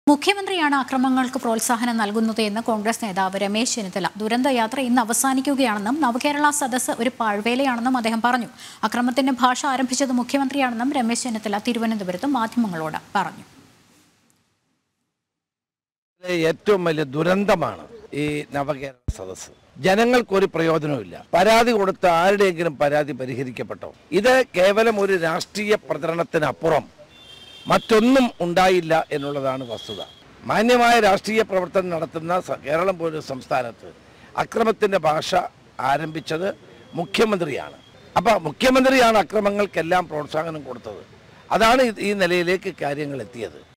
മുഖ്യമന്ത്രിയാണ് അക്രമങ്ങൾക്ക് പ്രോത്സാഹനം നൽകുന്നത് എന്ന് കോൺഗ്രസ് നേതാവ് രമേശ് ചെന്നിത്തല ദുരന്തയാത്ര ഇന്ന് അവസാനിക്കുകയാണെന്നും നവകേരള സദസ്സ് ഒരു പാഴ്വേലയാണെന്നും അദ്ദേഹം പറഞ്ഞു അക്രമത്തിന്റെ ഭാഷ ആരംഭിച്ചത് മുഖ്യമന്ത്രിയാണെന്നും രമേശ് ചെന്നിത്തല തിരുവനന്തപുരത്ത് മാധ്യമങ്ങളോട് പറഞ്ഞു ഇതിലെ ഏറ്റവും വലിയ ദുരന്തമാണ് ഈ നവകേരള സദസ്സ് ജനങ്ങൾക്കൊരു പ്രയോജനവുമില്ല പരാതി കൊടുത്ത ആരുടെയെങ്കിലും പരാതി പരിഹരിക്കപ്പെട്ടോ ഇത് കേവലം ഒരു രാഷ്ട്രീയ പ്രചരണത്തിനപ്പുറം മറ്റൊന്നും ഉണ്ടായില്ല എന്നുള്ളതാണ് വസ്തുത മാന്യമായ രാഷ്ട്രീയ പ്രവർത്തനം നടത്തുന്ന സ- കേരളം പോലൊരു സംസ്ഥാനത്ത് അക്രമത്തിൻ്റെ ഭാഷ ആരംഭിച്ചത് മുഖ്യമന്ത്രിയാണ് അപ്പോൾ മുഖ്യമന്ത്രിയാണ് അക്രമങ്ങൾക്കെല്ലാം പ്രോത്സാഹനം കൊടുത്തത് അതാണ് ഇത് ഈ നിലയിലേക്ക് കാര്യങ്ങൾ എത്തിയത്